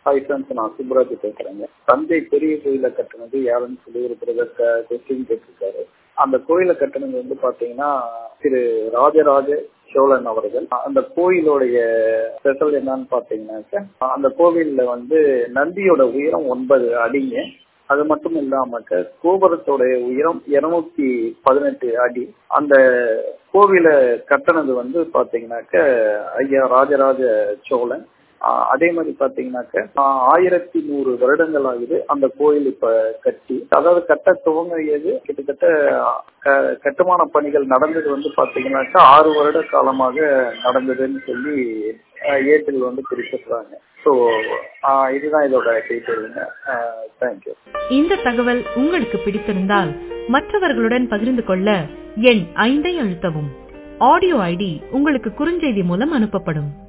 hi friends நான் சுப்ராஜ் பேசுறேங்க தஞ்சை பெரிய கோயிலை கட்டினது யாருன்னு சொல்லி ஒரு பிரதர் கொஸ்டின் கேட்டிருக்காரு அந்த கோயிலை கட்டினது வந்து பாத்தீங்கன்னா திரு ராஜராஜ சோழன் அவர்கள் அந்த கோயிலுடைய ஸ்பெஷல் என்னன்னு பாத்தீங்கன்னாக்க அந்த கோவில்ல வந்து நந்தியோட உயரம் ஒன்பது அடிங்க அது மட்டும் இல்லாமக்க கோபுரத்தோடைய உயரம் இருநூத்தி பதினெட்டு அடி அந்த கோவிலை கட்டினது வந்து பாத்தீங்கன்னாக்க ஐயா ராஜராஜ சோழன் அதே மாதிரி பாத்தீங்கன்னாக்க ஆயிரத்தி நூறு வருடங்கள் ஆகுது அந்த கோயில் இப்ப கட்டி அதாவது கட்ட துவங்கியது கிட்டத்தட்ட கட்டுமான பணிகள் நடந்தது வந்து பாத்தீங்கன்னாக்கா ஆறு வருட காலமாக நடந்ததுன்னு சொல்லி ஏட்டில் வந்து குறிப்பிடுறாங்க ஸோ இதுதான் இதோட டீட்டெயிலுங்க தேங்க்யூ இந்த தகவல் உங்களுக்கு பிடித்திருந்தால் மற்றவர்களுடன் பகிர்ந்து கொள்ள எண் ஐந்தை அழுத்தவும் ஆடியோ ஐடி உங்களுக்கு குறுஞ்செய்தி மூலம் அனுப்பப்படும்